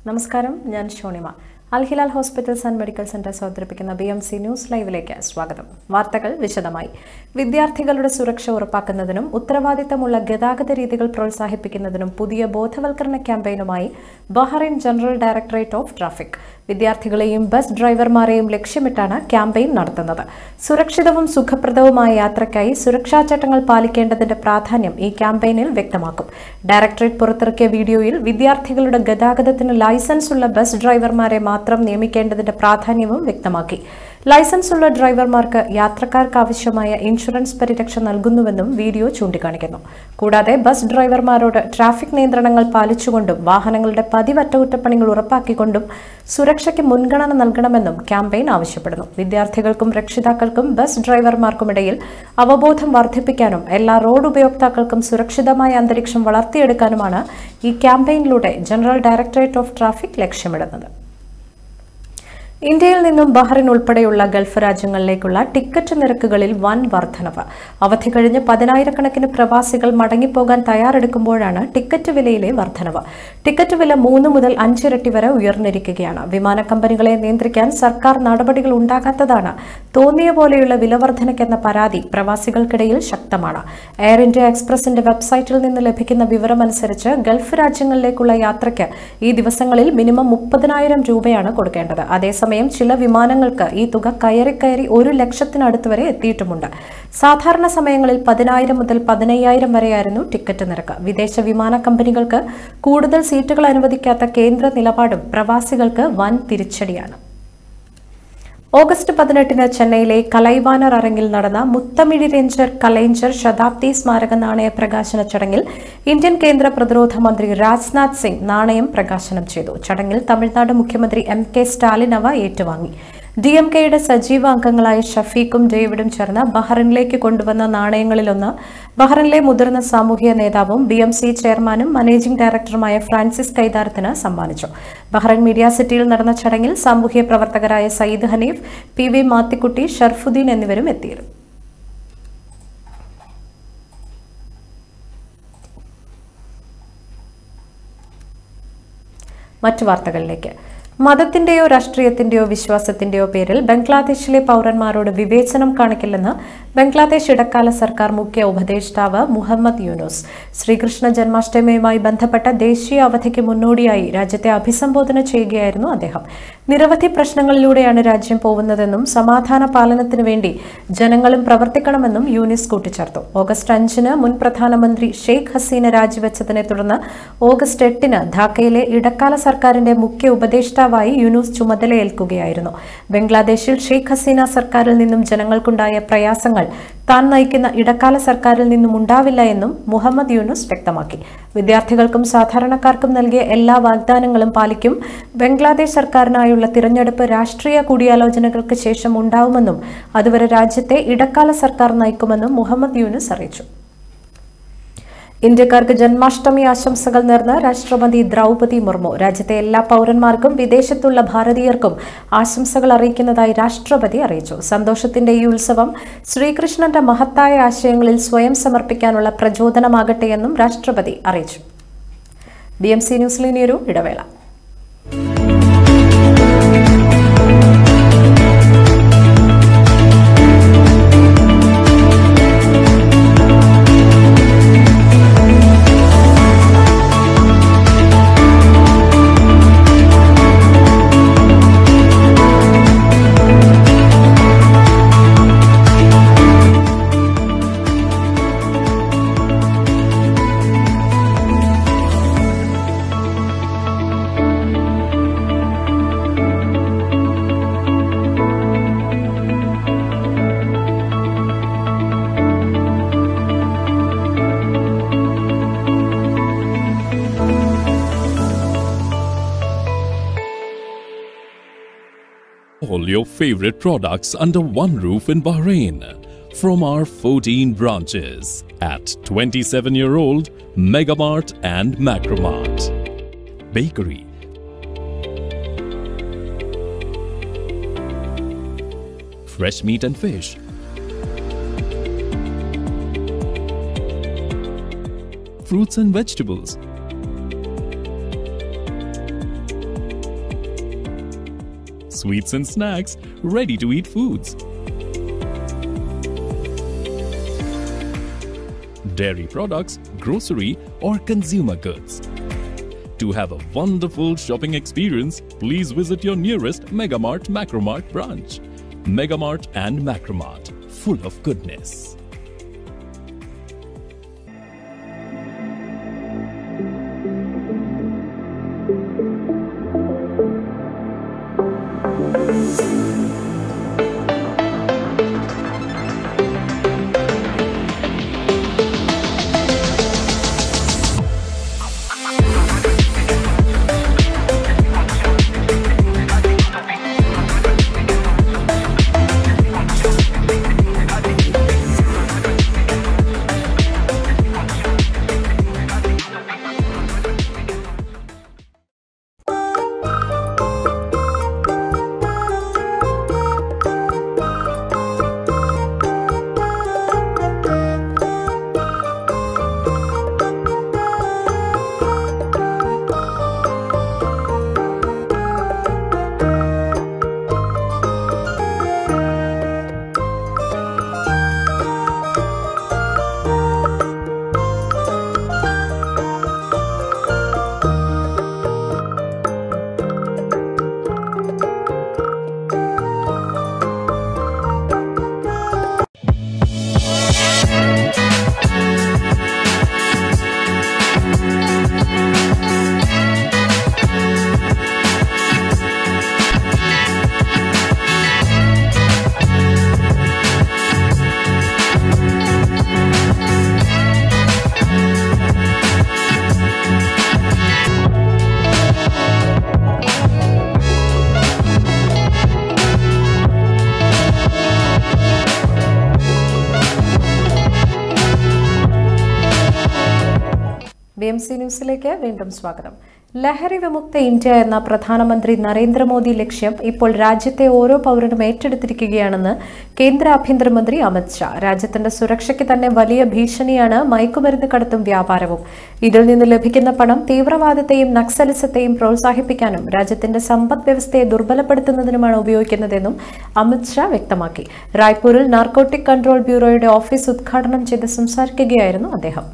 നമസ്കാരം ഞാൻ Shonima Al Hilal hospitals and medical centres അവതരിപ്പിക്കുന്ന ബി എം സി ന്യൂസ് ലൈവിലേക്ക് സ്വാഗതം വാർത്തകൾ വിശദമായി വിദ്യാർത്ഥികളുടെ സുരക്ഷ ഉറപ്പാക്കുന്നതിനും ഉത്തരവാദിത്തമുള്ള ഗതാഗത രീതികൾ പ്രോത്സാഹിപ്പിക്കുന്നതിനും പുതിയ ബോധവൽക്കരണ ക്യാമ്പയിനുമായി Bahrain general directorate of traffic വിദ്യാർത്ഥികളെയും ബസ് ഡ്രൈവർമാരെയും ലക്ഷ്യമിട്ടാണ് ക്യാമ്പയിൻ നടത്തുന്നത് സുരക്ഷിതവും സുഖപ്രദവുമായ യാത്രയ്ക്കായി സുരക്ഷാ ചട്ടങ്ങൾ പാലിക്കേണ്ടതിന്റെ പ്രാധാന്യം ഈ ക്യാമ്പയിനിൽ വ്യക്തമാക്കും ഡയറക്ടറേറ്റ് പുറത്തിറക്കിയ വീഡിയോയിൽ വിദ്യാർത്ഥികളുടെ ഗതാഗതത്തിന് ലൈസൻസ് ഉള്ള ബസ് ഡ്രൈവർമാരെ മാത്രം നിയമിക്കേണ്ടതിന്റെ പ്രാധാന്യവും വ്യക്തമാക്കി ലൈസൻസ് ഉള്ള ഡ്രൈവർമാർക്ക് യാത്രക്കാർക്ക് ആവശ്യമായ ഇൻഷുറൻസ് പരിരക്ഷ നൽകുന്നുവെന്നും വീഡിയോ ചൂണ്ടിക്കാണിക്കുന്നു കൂടാതെ ബസ് ഡ്രൈവർമാരോട് ട്രാഫിക് നിയന്ത്രണങ്ങൾ പാലിച്ചുകൊണ്ടും വാഹനങ്ങളുടെ പതിവ് അറ്റകുറ്റപ്പണികൾ ഉറപ്പാക്കിക്കൊണ്ടും സുരക്ഷയ്ക്ക് മുൻഗണന നൽകണമെന്നും ക്യാമ്പയിൻ ആവശ്യപ്പെടുന്നു വിദ്യാർത്ഥികൾക്കും രക്ഷിതാക്കൾക്കും ബസ് ഡ്രൈവർമാർക്കുമിടയിൽ അവബോധം വർദ്ധിപ്പിക്കാനും എല്ലാ റോഡ് ഉപയോക്താക്കൾക്കും സുരക്ഷിതമായ അന്തരീക്ഷം വളർത്തിയെടുക്കാനുമാണ് ഈ ക്യാമ്പയിനിലൂടെ ജനറൽ ഡയറക്ടറേറ്റ് ഓഫ് ട്രാഫിക് ലക്ഷ്യമിടുന്നത് ഇന്ത്യയിൽ നിന്നും ബഹ്റിൻ ഉൾപ്പെടെയുള്ള ഗൾഫ് രാജ്യങ്ങളിലേക്കുള്ള ടിക്കറ്റ് നിരക്കുകളിൽ വൻ വർധനവ് അവധി കഴിഞ്ഞ് പതിനായിരക്കണക്കിന് പ്രവാസികൾ മടങ്ങിപ്പോകാൻ തയ്യാറെടുക്കുമ്പോഴാണ് ടിക്കറ്റ് വിലയിലെ വർധനവ് ടിക്കറ്റ് വില മൂന്ന് മുതൽ അഞ്ചിരട്ടി വരെ ഉയർന്നിരിക്കുകയാണ് വിമാന കമ്പനികളെ നിയന്ത്രിക്കാൻ സർക്കാർ നടപടികൾ ഉണ്ടാകാത്തതാണ് തോന്നിയ പോലെയുള്ള വിലവർധനയ്ക്കെന്ന പരാതി പ്രവാസികൾക്കിടയിൽ ശക്തമാണ് എയർ ഇന്ത്യ എക്സ്പ്രസിന്റെ വെബ്സൈറ്റിൽ നിന്ന് ലഭിക്കുന്ന വിവരമനുസരിച്ച് ഗൾഫ് രാജ്യങ്ങളിലേക്കുള്ള യാത്രയ്ക്ക് ഈ ദിവസങ്ങളിൽ മിനിമം മുപ്പതിനായിരം രൂപയാണ് കൊടുക്കേണ്ടത് അതേസമയം ചില വിമാനങ്ങൾക്ക് ഈ തുക കയറി കയറി ഒരു ലക്ഷത്തിനടുത്ത് വരെ എത്തിയിട്ടുമുണ്ട് സാധാരണ സമയങ്ങളിൽ പതിനായിരം മുതൽ പതിനയ്യായിരം വരെയായിരുന്നു ടിക്കറ്റ് നിരക്ക് വിദേശ വിമാന കമ്പനികൾക്ക് കൂടുതൽ സീറ്റുകൾ അനുവദിക്കാത്ത കേന്ദ്ര നിലപാടും പ്രവാസികൾക്ക് വൻ തിരിച്ചടിയാണ് ഓഗസ്റ്റ് പതിനെട്ടിന് ചെന്നൈയിലെ കലൈവാനർ അരങ്ങിൽ നടന്ന മുത്തമിഴി രഞ്ജർ കലൈഞ്ചർ ശതാബ്ദി സ്മാരക നാണയ പ്രകാശന ചടങ്ങിൽ ഇന്ത്യൻ കേന്ദ്ര പ്രതിരോധ മന്ത്രി രാജ്നാഥ് സിംഗ് നാണയം പ്രകാശനം ചെയ്തു ചടങ്ങിൽ തമിഴ്നാട് മുഖ്യമന്ത്രി എം കെ സ്റ്റാലിൻ അവ ഏറ്റുവാങ്ങി ഡി എം കെയുടെ സജീവ അംഗങ്ങളായ ഷഫീഖും ഡേവിഡും ചേർന്ന് ബഹ്റിനിലേക്ക് കൊണ്ടുവന്ന നാണയങ്ങളിലൊന്ന് ബഹ്റിനിലെ മുതിർന്ന സാമൂഹിക നേതാവും ബി എം സി ചെയർമാനും മാനേജിംഗ് ഡയറക്ടറുമായ ഫ്രാൻസിസ് കൈതാരത്തിന് സമ്മാനിച്ചു ബഹ്റൈൻ മീഡിയ സിറ്റിയിൽ നടന്ന ചടങ്ങിൽ സാമൂഹ്യ പ്രവർത്തകരായ സയ്യിദ് ഹനീഫ് പി വി മാത്തിക്കുട്ടി ഷർഫുദ്ദീൻ എന്നിവരും എത്തിയിരുന്നു മറ്റു വാർത്തകളിലേക്ക് മതത്തിന്റെയോ രാഷ്ട്രീയത്തിന്റെയോ വിശ്വാസത്തിന്റെയോ പേരിൽ ബംഗ്ലാദേശിലെ പൗരന്മാരോട് വിവേചനം കാണിക്കില്ലെന്ന് ബംഗ്ലാദേശ് ഇടക്കാല സർക്കാർ മുഖ്യ ഉപദേഷ്ടാവ് മുഹമ്മദ് യൂനുസ് ശ്രീകൃഷ്ണ ജന്മാഷ്ടമിയുമായി ബന്ധപ്പെട്ട ദേശീയ അവധിക്ക് മുന്നോടിയായി രാജ്യത്തെ അഭിസംബോധന ചെയ്യുകയായിരുന്നു അദ്ദേഹം നിരവധി പ്രശ്നങ്ങളിലൂടെയാണ് രാജ്യം പോകുന്നതെന്നും സമാധാന പാലനത്തിനു വേണ്ടി ജനങ്ങളും പ്രവർത്തിക്കണമെന്നും യൂനിസ് കൂട്ടിച്ചേർത്തു ഓഗസ്റ്റ് അഞ്ചിന് മുൻ പ്രധാനമന്ത്രി ഷെയ്ഖ് ഹസീന രാജിവെച്ചതിനെ തുടർന്ന് ഓഗസ്റ്റ് എട്ടിന് ധാക്കയിലെ ഇടക്കാല സർക്കാരിന്റെ മുഖ്യ ഉപദേഷ്ടാവായി യൂനുസ് ചുമതലയേൽക്കുകയായിരുന്നു ബംഗ്ലാദേശിൽ ഷെയ്ഖ് ഹസീന സർക്കാരിൽ നിന്നും ജനങ്ങൾക്കുണ്ടായ പ്രയാസങ്ങൾ താൻ നയിക്കുന്ന ഇടക്കാല സർക്കാരിൽ നിന്നും ഉണ്ടാവില്ല എന്നും മുഹമ്മദ് യൂനുസ് വ്യക്തമാക്കി വിദ്യാർത്ഥികൾക്കും സാധാരണക്കാർക്കും നൽകിയ എല്ലാ വാഗ്ദാനങ്ങളും പാലിക്കും ബംഗ്ലാദേശ് സർക്കാരിനായുള്ള തിരഞ്ഞെടുപ്പ് രാഷ്ട്രീയ കൂടിയാലോചനകൾക്ക് ശേഷം ഉണ്ടാവുമെന്നും അതുവരെ രാജ്യത്തെ ഇടക്കാല സർക്കാർ നയിക്കുമെന്നും മുഹമ്മദ് യൂനുസ് അറിയിച്ചു ഇന്ത്യക്കാർക്ക് ജന്മാഷ്ടമി ആശംസകൾ നേർന്ന് രാഷ്ട്രപതി ദ്രൗപതി മുർമു രാജ്യത്തെ എല്ലാ പൗരന്മാർക്കും വിദേശത്തുള്ള ഭാരതീയർക്കും ആശംസകൾ അറിയിക്കുന്നതായി രാഷ്ട്രപതി അറിയിച്ചു സന്തോഷത്തിന്റെ ഈ ഉത്സവം ശ്രീകൃഷ്ണന്റെ മഹത്തായ ആശയങ്ങളിൽ സ്വയം സമർപ്പിക്കാനുള്ള പ്രചോദനമാകട്ടെയെന്നും രാഷ്ട്രപതി അറിയിച്ചു ബി എം സി ന്യൂസിൽ ഇനിയൊരു ഇടവേള All your favorite products under one roof in Bahrain from our 14 branches at 27 year old Megamart and Macromart. Bakery. Fresh meat and fish. Fruits and vegetables. sweets and snacks, ready to eat foods. Dairy products, grocery, or consumer goods. To have a wonderful shopping experience, please visit your nearest Megamart Macromart branch. Megamart and Macromart, full of goodness. B M C ന്യൂസിലേക്ക് വീണ്ടും സ്വാഗതം ലഹരി വിമുക്ത India എന്ന പ്രധാനമന്ത്രി നരേന്ദ്രമോദി ലക്ഷ്യം ഇപ്പോൾ രാജ്യത്തെ ഓരോ പൗരനും ഏറ്റെടുത്തിരിക്കുകയാണെന്ന് കേന്ദ്ര ആഭ്യന്തരമന്ത്രി അമിത് ഷാ രാജ്യത്തിന്റെ സുരക്ഷയ്ക്ക് തന്നെ വലിയ ഭീഷണിയാണ് മയക്കുമരുന്ന് കടത്തും വ്യാപാരവും ഇതിൽ നിന്ന് ലഭിക്കുന്ന പണം തീവ്രവാദത്തെയും നക്സലിസത്തെയും പ്രോത്സാഹിപ്പിക്കാനും രാജ്യത്തിന്റെ സമ്പദ് വ്യവസ്ഥയെ ദുർബലപ്പെടുത്തുന്നതിനുമാണ് ഉപയോഗിക്കുന്നതെന്നും അമിത് ഷാ വ്യക്തമാക്കി റായ്പൂരിൽ നാർക്കോട്ടിക് കൺട്രോൾ ബ്യൂറോയുടെ ഓഫീസ് ഉദ്ഘാടനം ചെയ്ത് സംസാരിക്കുകയായിരുന്നു അദ്ദേഹം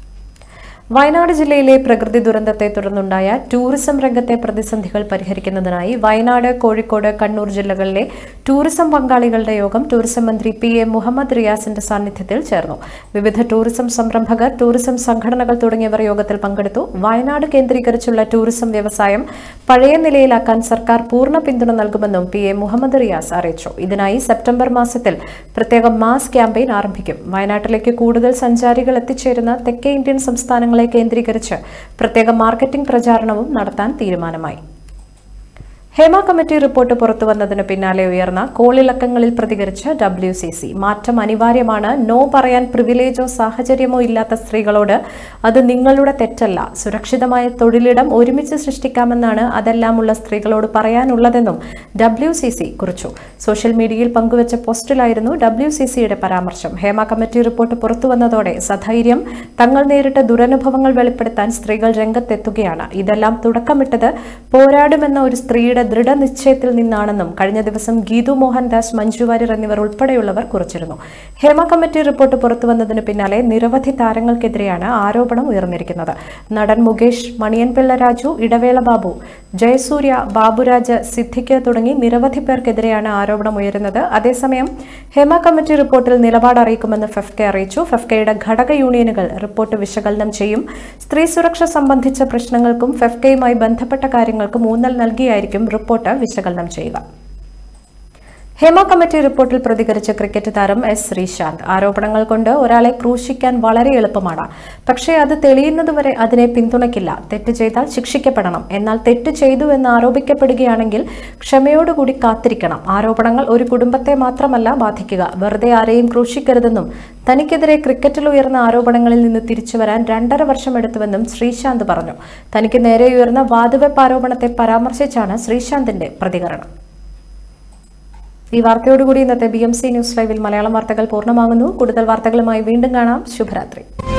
വയനാട് ജില്ലയിലെ പ്രകൃതി ദുരന്തത്തെ തുടർന്നുണ്ടായ ടൂറിസം രംഗത്തെ പ്രതിസന്ധികൾ പരിഹരിക്കുന്നതിനായി വയനാട് കോഴിക്കോട് കണ്ണൂർ ജില്ലകളിലെ ടൂറിസം പങ്കാളികളുടെ യോഗം ടൂറിസം മന്ത്രി പി എ മുഹമ്മദ് റിയാസിന്റെ സാന്നിധ്യത്തിൽ ചേർന്നു വിവിധ ടൂറിസം സംരംഭകർ ടൂറിസം സംഘടനകൾ തുടങ്ങിയവർ യോഗത്തിൽ പങ്കെടുത്തു വയനാട് കേന്ദ്രീകരിച്ചുള്ള ടൂറിസം വ്യവസായം പഴയ നിലയിലാക്കാൻ സർക്കാർ പൂർണ്ണ പിന്തുണ നൽകുമെന്നും പി എ മുഹമ്മദ് റിയാസ് അറിയിച്ചു ഇതിനായി സെപ്റ്റംബർ മാസത്തിൽ പ്രത്യേക മാസ് ക്യാമ്പയിൻ ആരംഭിക്കും വയനാട്ടിലേക്ക് കൂടുതൽ സഞ്ചാരികൾ എത്തിച്ചേരുന്ന തെക്കേ ഇന്ത്യൻ സംസ്ഥാനങ്ങളെ കേന്ദ്രീകരിച്ച് പ്രത്യേക മാർക്കറ്റിംഗ് പ്രചാരണവും നടത്താൻ തീരുമാനമായി ഹേമ കമ്മിറ്റി റിപ്പോർട്ട് പുറത്തുവന്നതിന് പിന്നാലെ ഉയർന്ന കോളിളക്കങ്ങളിൽ പ്രതികരിച്ച് ഡബ്ല്യു സി സി മാറ്റം അനിവാര്യമാണ് നോ പറയാൻ പ്രിവിലേജോ സാഹചര്യമോ ഇല്ലാത്ത സ്ത്രീകളോട് അത് നിങ്ങളുടെ തെറ്റല്ല സുരക്ഷിതമായ തൊഴിലിടം ഒരുമിച്ച് സൃഷ്ടിക്കാമെന്നാണ് അതെല്ലാമുള്ള സ്ത്രീകളോട് പറയാനുള്ളതെന്നും ഡബ്ല്യു സി സി കുറിച്ചു സോഷ്യൽ മീഡിയയിൽ പങ്കുവച്ച പോസ്റ്റിലായിരുന്നു ഡബ്ല്യു സി സിയുടെ പരാമർശം ഹേമ കമ്മിറ്റി റിപ്പോർട്ട് പുറത്തുവന്നതോടെ സധൈര്യം തങ്ങൾ നേരിട്ട ദുരനുഭവങ്ങൾ വെളിപ്പെടുത്താൻ സ്ത്രീകൾ രംഗത്തെത്തുകയാണ് ഇതെല്ലാം തുടക്കമിട്ടത് പോരാടുമെന്ന ഒരു സ്ത്രീയുടെ ദൃഢനിശ്ചയത്തിൽ നിന്നാണെന്നും കഴിഞ്ഞ ദിവസം ഗീതു മോഹൻദാസ് മഞ്ജു വാര്യർ എന്നിവർ ഉൾപ്പെടെയുള്ളവർ കുറിച്ചിരുന്നു ഹേമ കമ്മിറ്റി റിപ്പോർട്ട് പുറത്തുവന്നതിന് പിന്നാലെ നിരവധി താരങ്ങൾക്കെതിരെയാണ് ആരോപണം ഉയർന്നിരിക്കുന്നത് നടൻ മുകേഷ് മണിയൻപിള്ള രാജു ഇടവേള ബാബു ജയസൂര്യ ബാബുരാജ് സിദ്ദിഖ് തുടങ്ങി നിരവധി പേർക്കെതിരെയാണ് ആരോപണം ഉയരുന്നത് അതേസമയം ഹേമ കമ്മിറ്റി റിപ്പോർട്ടിൽ നിലപാട് അറിയിക്കുമെന്ന് ഫെഫ്കെ അറിയിച്ചു ഫെഫ്കയുടെ ഘടക യൂണിയനുകൾ റിപ്പോർട്ട് വിശകലനം ചെയ്യും സ്ത്രീ സുരക്ഷ സംബന്ധിച്ച പ്രശ്നങ്ങൾക്കും ഫെഫ്കയുമായി ബന്ധപ്പെട്ട കാര്യങ്ങൾക്കും ഊന്നൽ നൽകിയായിരിക്കും റിപ്പോർട്ട് വിശകലനം ചെയ്യുക ഹേമ കമ്മിറ്റി റിപ്പോർട്ടിൽ പ്രതികരിച്ച ക്രിക്കറ്റ് താരം എസ് ശ്രീശാന്ത് ആരോപണങ്ങൾ കൊണ്ട് ഒരാളെ ക്രൂശിക്കാൻ വളരെ എളുപ്പമാണ് പക്ഷേ അത് തെളിയുന്നതുവരെ അതിനെ പിന്തുണയ്ക്കില്ല തെറ്റ് ചെയ്താൽ ശിക്ഷിക്കപ്പെടണം എന്നാൽ തെറ്റ് ചെയ്തു എന്ന് ആരോപിക്കപ്പെടുകയാണെങ്കിൽ ക്ഷമയോടുകൂടി കാത്തിരിക്കണം ആരോപണങ്ങൾ ഒരു കുടുംബത്തെ മാത്രമല്ല ബാധിക്കുക വെറുതെ ആരെയും ക്രൂശിക്കരുതെന്നും തനിക്കെതിരെ ക്രിക്കറ്റിൽ ഉയർന്ന ആരോപണങ്ങളിൽ നിന്ന് തിരിച്ചു വരാൻ രണ്ടര വർഷം എടുത്തുവെന്നും ശ്രീശാന്ത് പറഞ്ഞു തനിക്ക് നേരെ ഉയർന്ന വാതുവെപ്പ് ആരോപണത്തെ പരാമർശിച്ചാണ് ശ്രീശാന്തിന്റെ പ്രതികരണം ഈ വാർത്തയോടുകൂടി ഇന്നത്തെ ബി എം സി ന്യൂസ് ലൈവിൽ മലയാളം വാർത്തകൾ പൂർണ്ണമാകുന്നു കൂടുതൽ വാർത്തകളുമായി വീണ്ടും കാണാം ശുഭരാത്രി